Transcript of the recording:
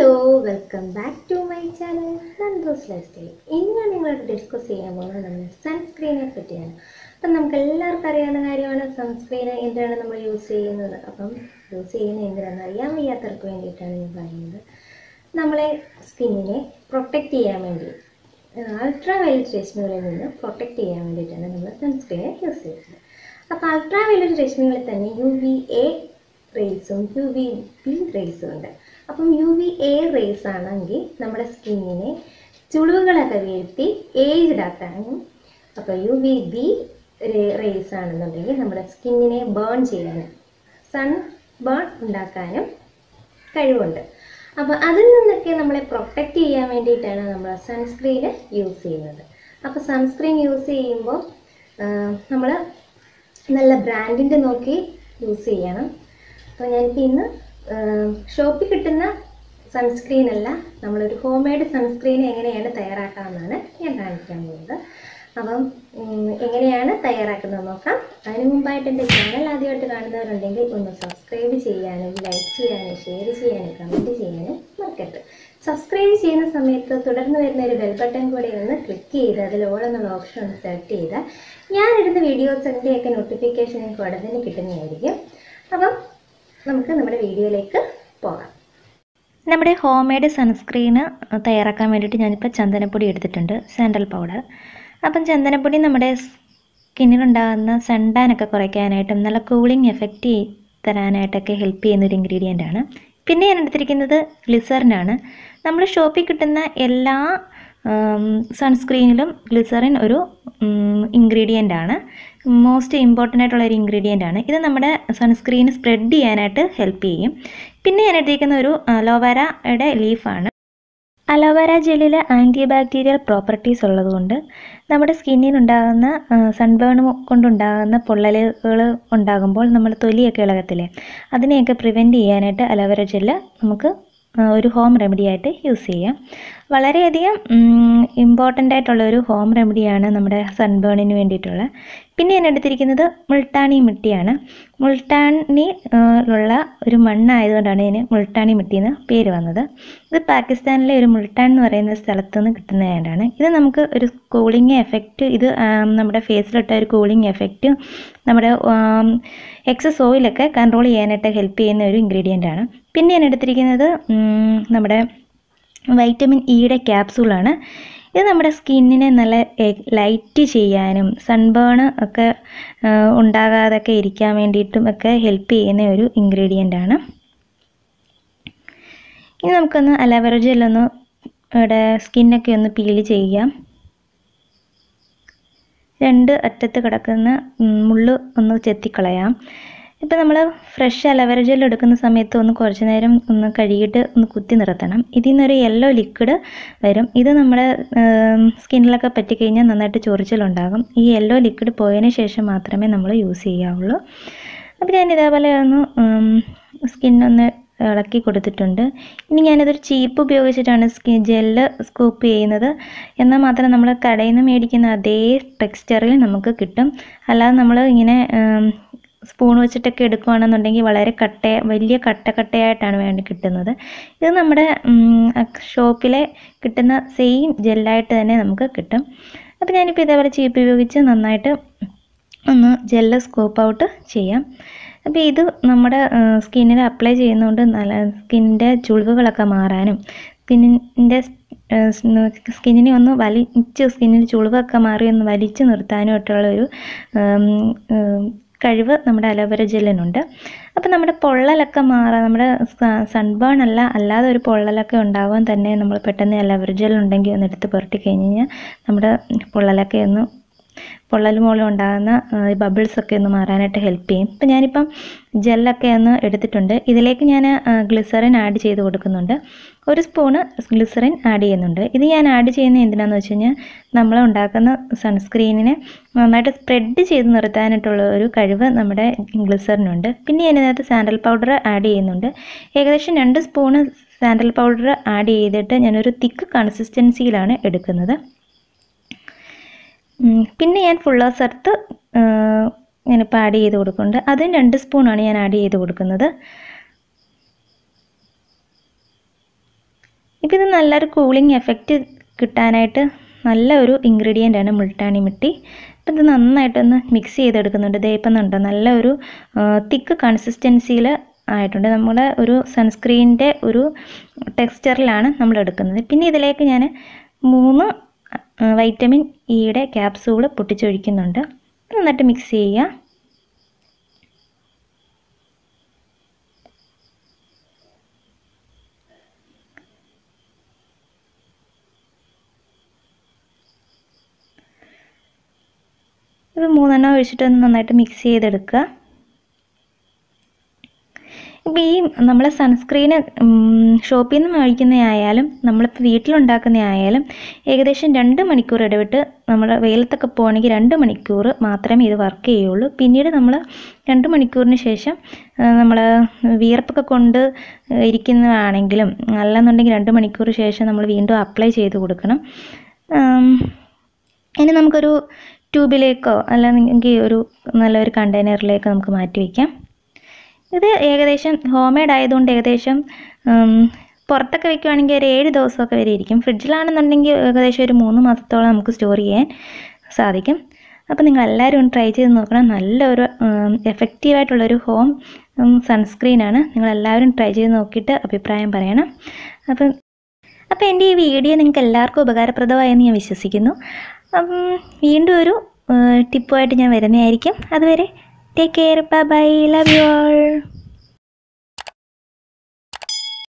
hello welcome back to my channel Nando's life style ഇന്ന് ഞാൻ നിങ്ങളോട് ഡിസ്കസ് ചെയ്യാൻ പോകുന്നത് നമ്മുടെ സൺസ്ക്രീനെ പറ്റിയാണ് അപ്പം നമുക്ക് എല്ലാവർക്കും അറിയാവുന്ന കാര്യമാണ് സൺസ്ക്രീൻ എന്തിനാണ് നമ്മൾ യൂസ് ചെയ്യുന്നത് അപ്പം യൂസ് ചെയ്യുന്നത് എന്തിനാണെന്ന് അറിയാൻ വയ്യാത്തവർക്ക് വേണ്ടിയിട്ടാണ് ഞാൻ പറയുന്നത് നമ്മളെ സ്കിന്നിനെ പ്രൊട്ടക്റ്റ് ചെയ്യാൻ വേണ്ടി അൾട്രാ വയലറ്റ് രശ്മികളിൽ നിന്ന് പ്രൊട്ടക്റ്റ് ചെയ്യാൻ വേണ്ടിയിട്ടാണ് നമ്മൾ സൺസ്ക്രീനെ യൂസ് ചെയ്യുന്നത് അപ്പോൾ അൾട്രാ വയലറ്റ് രശ്മികളിൽ തന്നെ യു വി എ റേസും യു വി ബി റേസും ഉണ്ട് അപ്പം യു വി എ റേസ് ആണെങ്കിൽ നമ്മുടെ സ്കിന്നിനെ ചുളിവുകളൊക്കെ വീഴ്ത്തി ഏജ്ഡ് ആക്കാനും അപ്പോൾ യു വി ബി റേസ് ആണെന്നുണ്ടെങ്കിൽ നമ്മുടെ സ്കിന്നിനെ ബേൺ ചെയ്യാനും സൺ ബേൺ ഉണ്ടാക്കാനും കഴിവുണ്ട് അപ്പോൾ അതിൽ നിന്നൊക്കെ നമ്മളെ പ്രൊട്ടക്റ്റ് ചെയ്യാൻ വേണ്ടിയിട്ടാണ് നമ്മൾ സൺസ്ക്രീൻ യൂസ് ചെയ്യുന്നത് അപ്പോൾ സൺസ്ക്രീൻ യൂസ് ചെയ്യുമ്പോൾ നമ്മൾ നല്ല ബ്രാൻഡിൻ്റെ നോക്കി യൂസ് ചെയ്യണം അപ്പോൾ ഞാനിപ്പോൾ ഇന്ന് ഷോപ്പിൽ കിട്ടുന്ന സൺസ്ക്രീൻ അല്ല നമ്മളൊരു ഹോം മെയ്ഡ് സൺസ്ക്രീൻ എങ്ങനെയാണ് തയ്യാറാക്കാമെന്നാണ് ഞാൻ കാണിക്കാൻ പോകുന്നത് അപ്പം ഉം, എങ്ങനെയാണ് തയ്യാറാക്കുന്നത് നോക്കാം അതിന് മുമ്പായിട്ട് എൻ്റെ ചാനൽ ആദ്യമായിട്ട് കാണുന്നവരുണ്ടെങ്കിൽ ഒന്ന് സബ്സ്ക്രൈബ് ചെയ്യാനും ലൈക്ക് ചെയ്യാനും ഷെയർ ചെയ്യാനും കമൻറ്റ് ചെയ്യാനും മറക്കരുത് സബ്സ്ക്രൈബ് ചെയ്യുന്ന സമയത്ത് തുടർന്ന് വരുന്ന ഒരു ബെൽ ബട്ടൺ കൂടി ഒന്ന് ക്ലിക്ക് ചെയ്ത് അതിൽ ഓൾ എന്നുള്ള ഓപ്ഷൻ ഒന്ന് സെലക്ട് ചെയ്താൽ ഞാനിടുന്ന വീഡിയോസിൻ്റെയൊക്കെ നോട്ടിഫിക്കേഷൻ നിങ്ങൾക്ക് ഉടനെ കിട്ടുന്നതായിരിക്കും അപ്പം നമുക്ക് നമ്മുടെ വീഡിയോയിലേക്ക് പോകാം നമ്മുടെ ഹോം മെയ്ഡ് സൺസ്ക്രീന് തയ്യാറാക്കാൻ വേണ്ടിയിട്ട് ഞാനിപ്പോൾ ചന്ദനപ്പൊടി എടുത്തിട്ടുണ്ട് സാൻഡൽ പൗഡർ അപ്പം ചന്ദനപ്പൊടി നമ്മുടെ സ്കിന്നിലുണ്ടാകുന്ന സൺടാനൊക്കെ കുറയ്ക്കാനായിട്ടും നല്ല കൂളിംഗ് എഫക്റ്റ് തരാനായിട്ടൊക്കെ ഹെൽപ്പ് ചെയ്യുന്ന ഒരു ഇൻഗ്രീഡിയൻ്റ് ആണ് പിന്നെ ഞാൻ എടുത്തിരിക്കുന്നത് ഗ്ലിസറിനാണ് നമ്മൾ ഷോപ്പിൽ കിട്ടുന്ന എല്ലാ സൺസ്ക്രീനിലും ഗ്ലിസറിൻ ഒരു ഇൻഗ്രീഡിയൻ്റ് ആണ് മോസ്റ്റ് ഇമ്പോർട്ടൻ്റ് ആയിട്ടുള്ള ഒരു ഇൻഗ്രീഡിയൻ്റ് ആണ് ഇത് നമ്മുടെ സൺസ്ക്രീൻ സ്പ്രെഡ് ചെയ്യാനായിട്ട് ഹെൽപ്പ് ചെയ്യും പിന്നെ ഞാൻ എടുത്തിരിക്കുന്ന ഒരു അലോവേരയുടെ ലീഫാണ് അലോവേര ജെല്ലിൽ ആൻറ്റി ബാക്ടീരിയൽ പ്രോപ്പർട്ടീസ് ഉള്ളതുകൊണ്ട് നമ്മുടെ സ്കിന്നിൽ ഉണ്ടാകുന്ന സൺബേൺ കൊണ്ടുണ്ടാകുന്ന പൊള്ളലുകൾ ഉണ്ടാകുമ്പോൾ നമ്മുടെ തൊലിയൊക്കെ ഇളകത്തില്ലേ അതിനെയൊക്കെ പ്രിവെൻറ്റ് ചെയ്യാനായിട്ട് അലോവേര ജെല്ല് നമുക്ക് ആ, ഒരു ഹോം റെമഡി ആയിട്ട് യൂസ് ചെയ്യാം വളരെയധികം ഇമ്പോർട്ടൻ്റ് ആയിട്ടുള്ള ഒരു ഹോം റെമഡിയാണ് നമ്മുടെ സൺബേണിന് വേണ്ടിയിട്ടുള്ള പിന്നെ ഞാൻ എടുത്തിരിക്കുന്നത് മുൾട്ടാണി മിട്ടിയാണ് മുൾട്ടാണി ആ, ഉള്ള ഒരു മണ്ണായതുകൊണ്ടാണ് ഇതിന് മുൾട്ടാണി മിട്ടി എന്ന് പേര് വന്നത് ഇത് പാകിസ്ഥാനിലെ ഒരു മുൾട്ടാൻ എന്ന് പറയുന്ന സ്ഥലത്ത് നിന്ന് കിട്ടുന്നതാണ് ഇത് നമുക്ക് ഒരു കൂളിംഗ് എഫക്റ്റ് ഇത് ആ, നമ്മുടെ ഫേസിലിട്ട ഒരു കൂളിംഗ് എഫക്റ്റ് നമ്മുടെ എക്സസ് ഓയിലൊക്കെ കൺട്രോൾ ചെയ്യാനായിട്ട് ഹെൽപ്പ് ചെയ്യുന്ന ഒരു ഇൻഗ്രീഡിയൻ്റ് ആണ് പിന്നെ ഞാൻ എടുത്തിരിക്കുന്നത് ഉം, നമ്മുടെ വൈറ്റമിൻ ഇയുടെ ക്യാപ്സൂളാണ് ഇത് നമ്മുടെ സ്കിന്നിനെ നല്ല ലൈറ്റ് ചെയ്യാനും സൺബേൺ ഒക്കെ ആ, ഉണ്ടാകാതൊക്കെ ഇരിക്കാൻ വേണ്ടിയിട്ടും ഒക്കെ ഹെൽപ്പ് ചെയ്യുന്ന ഒരു ഇൻഗ്രീഡിയൻ്റ് ആണ് ഇനി നമുക്കൊന്ന് അലോവേറ ജെല്ലൊന്ന് ഇവിടെ സ്കിന്നൊക്കെ ഒന്ന് പീൽ ചെയ്യാം രണ്ട് അറ്റത്ത് കിടക്കുന്ന ഉം, മുള്ള് ഒന്ന് ചെത്തിക്കളയാം ഇപ്പം നമ്മൾ ഫ്രഷ് അലവര ജെൽ എടുക്കുന്ന സമയത്ത് ഒന്ന് കുറച്ച് നേരം ഒന്ന് കഴുകിയിട്ട് ഒന്ന് കുത്തി നിർത്തണം ഇതിൽ നിന്നൊരു യെല്ലോ ലിക്വിഡ് വരും ഇത് നമ്മുടെ സ്കിന്നിലൊക്കെ പറ്റിക്കഴിഞ്ഞാൽ നന്നായിട്ട് ചൊറിച്ചിലുണ്ടാകും ഈ യെല്ലോ ലിക്വിഡ് പോയതിന് ശേഷം മാത്രമേ നമ്മൾ യൂസ് ചെയ്യാവുള്ളൂ അപ്പോൾ ഞാൻ ഇതേപോലെ ഒന്ന് സ്കിന്നൊന്ന് ഇളക്കി കൊടുത്തിട്ടുണ്ട് ഇനി ഞാനിതൊരു ചീപ്പ് ഉപയോഗിച്ചിട്ടാണ് സ്കിൻ ജെല്ല് സ്കൂപ്പ് ചെയ്യുന്നത് എന്നാൽ മാത്രം നമ്മൾ കടയിൽ നിന്ന് മേടിക്കുന്ന അതേ ടെക്സ്ചറിൽ നമുക്ക് കിട്ടും അല്ലാതെ നമ്മൾ ഇങ്ങനെ സ്പൂൺ വെച്ചിട്ടൊക്കെ എടുക്കുകയാണെന്നുണ്ടെങ്കിൽ വളരെ കട്ട വലിയ കട്ട കട്ടയായിട്ടാണ് വേണ്ടി കിട്ടുന്നത് ഇത് നമ്മുടെ ഷോപ്പിലെ കിട്ടുന്ന സെയിം ജെല്ലായിട്ട് തന്നെ നമുക്ക് കിട്ടും അപ്പോൾ ഞാനിപ്പോൾ ഇതേപോലെ ചീപ്പ് ഉപയോഗിച്ച് നന്നായിട്ട് ഒന്ന് ജെല്ല് സ്കൂപ്പ് ഔട്ട് ചെയ്യാം അപ്പോൾ ഇത് നമ്മുടെ സ്കിന്നിൽ അപ്ലൈ ചെയ്യുന്നതുകൊണ്ട് നല്ല സ്കിന്നിൻ്റെ ചുളിവുകളൊക്കെ മാറാനും സ്കിന്നിൻ്റെ സ്കിന്നിനെ ഒന്ന് വലിച്ച് സ്കിന്നിൽ ചുളിവൊക്കെ മാറി ഒന്ന് വലിച്ചു നിർത്താനും ആയിട്ടുള്ള ഒരു ഉം, ഉം, കഴിവ് നമ്മുടെ അലോവേര ജെല്ലിനുണ്ട് അപ്പോൾ നമ്മുടെ പൊള്ളലൊക്കെ മാറാൻ നമ്മുടെ സൺബേൺ അല്ല അല്ലാതെ ഒരു പൊള്ളലൊക്കെ ഉണ്ടാവാൻ തന്നെ നമ്മൾ പെട്ടെന്ന് അലോവേര ജെൽ ഉണ്ടെങ്കിൽ ഒന്ന് എടുത്ത് പുരട്ടി കഴിഞ്ഞ് കഴിഞ്ഞാൽ നമ്മുടെ പൊള്ളലൊക്കെ ഒന്ന് പൊള്ളൽ മൂലം ഉണ്ടാകുന്ന ബബിൾസ് ഒക്കെ ഒന്ന് മാറാനായിട്ട് ഹെൽപ്പ് ചെയ്യും ഇപ്പം ഞാനിപ്പം ജെല്ലൊക്കെ ഒന്ന് എടുത്തിട്ടുണ്ട് ഇതിലേക്ക് ഞാൻ ഗ്ലിസറിൻ ആഡ് ചെയ്ത് കൊടുക്കുന്നുണ്ട് ഒരു സ്പൂണ് ഗ്ലിസറിൻ ആഡ് ചെയ്യുന്നുണ്ട് ഇത് ഞാൻ ആഡ് ചെയ്യുന്നത് എന്തിനാന്ന് വെച്ച് കഴിഞ്ഞാൽ നമ്മൾ ഉണ്ടാക്കുന്ന സൺസ്ക്രീനിനെ നന്നായിട്ട് സ്പ്രെഡ് ചെയ്ത് നിർത്താനായിട്ടുള്ള ഒരു കഴിവ് നമ്മുടെ ഗ്ലിസറിനുണ്ട് പിന്നെ ഞാൻ ഇതിനകത്ത് സാൻഡൽ പൗഡർ ആഡ് ചെയ്യുന്നുണ്ട് ഏകദേശം രണ്ട് സ്പൂണ് സാൻഡൽ പൗഡർ ആഡ് ചെയ്തിട്ട് ഞാനൊരു തിക്ക് കൺസിസ്റ്റൻസിയിലാണ് എടുക്കുന്നത് ഉം, പിന്നെ ഞാൻ ഫുള്ളേഴ്സ് എർത്ത് ഞാനിപ്പോൾ ആഡ് ചെയ്ത് കൊടുക്കുന്നുണ്ട് അതും രണ്ട് സ്പൂണാണ് ഞാൻ ആഡ് ചെയ്ത് കൊടുക്കുന്നത് ഇപ്പോൾ ഇത് നല്ലൊരു കൂളിംഗ് എഫക്റ്റ് കിട്ടാനായിട്ട് നല്ല ഒരു ഇൻഗ്രീഡിയൻ്റ് ആണ് മുൾട്ടാണി മിട്ടി ഇപ്പം ഇത് നന്നായിട്ടൊന്ന് മിക്സ് ചെയ്തെടുക്കുന്നുണ്ട് ദേ ഇപ്പം ഉണ്ടോ നല്ല ഒരു തിക്ക് കൺസിസ്റ്റൻസിയിൽ ആയിട്ടുണ്ട് നമ്മുടെ ഒരു സൺസ്ക്രീനിൻ്റെ ഒരു ടെക്സ്ചറിലാണ് നമ്മൾ എടുക്കുന്നത് പിന്നെ ഇതിലേക്ക് ഞാൻ മൂന്ന് വൈറ്റമിൻ ഇയുടെ ക്യാപ്സൂൾ പൊട്ടിച്ചൊഴിക്കുന്നുണ്ട് നന്നായിട്ട് മിക്സ് ചെയ്യുക ഇത് മൂന്നെണ്ണം ഒഴിച്ചിട്ട് ഒന്ന് നന്നായിട്ട് മിക്സ് ചെയ്തെടുക്കുക ഇപ്പോൾ ഈ നമ്മൾ സൺസ്ക്രീന് ഷോപ്പിൽ നിന്ന് മേടിക്കുന്നതായാലും നമ്മളിപ്പോൾ വീട്ടിലുണ്ടാക്കുന്നതായാലും ഏകദേശം രണ്ട് മണിക്കൂർ ഇടവിട്ട് നമ്മൾ വെയിലത്തൊക്കെ പോകണമെങ്കിൽ രണ്ട് മണിക്കൂർ മാത്രമേ ഇത് വർക്ക് ചെയ്യുള്ളൂ പിന്നീട് നമ്മൾ രണ്ട് മണിക്കൂറിന് ശേഷം നമ്മൾ വിയർപ്പൊക്കെ കൊണ്ട് ഇരിക്കുന്നതാണെങ്കിലും അല്ലെന്നുണ്ടെങ്കിൽ രണ്ട് മണിക്കൂർ ശേഷം നമ്മൾ വീണ്ടും അപ്ലൈ ചെയ്ത് കൊടുക്കണം ഇനി നമുക്കൊരു ട്യൂബിലേക്കോ അല്ലെങ്കിൽ ഒരു നല്ലൊരു കണ്ടെയ്നറിലേക്കോ നമുക്ക് മാറ്റി വയ്ക്കാം ഇത് ഏകദേശം ഹോം മെയ്ഡ് ആയതുകൊണ്ട് ഏകദേശം പുറത്തൊക്കെ വെക്കുവാണെങ്കിൽ ഒരു ഏഴ് ദിവസമൊക്കെ വരെ ഇരിക്കും ഫ്രിഡ്ജിലാണെന്നുണ്ടെങ്കിൽ ഏകദേശം ഒരു മൂന്ന് മാസത്തോളം നമുക്ക് സ്റ്റോർ ചെയ്യാൻ സാധിക്കും അപ്പോൾ നിങ്ങൾ എല്ലാവരും ഒന്ന് ട്രൈ ചെയ്ത് നോക്കണം നല്ലൊരു എഫക്റ്റീവായിട്ടുള്ളൊരു ഹോം സൺസ്ക്രീനാണ് നിങ്ങൾ എല്ലാവരും ട്രൈ ചെയ്ത് നോക്കിയിട്ട് അഭിപ്രായം പറയണം അപ്പം അപ്പോൾ എൻ്റെ ഈ വീഡിയോ നിങ്ങൾക്ക് എല്ലാവർക്കും ഉപകാരപ്രദമായെന്ന് ഞാൻ വിശ്വസിക്കുന്നു അപ്പം വീണ്ടും ഒരു ടിപ്പുമായിട്ട് ഞാൻ വരുന്നതായിരിക്കും അതുവരെ take care bye love you all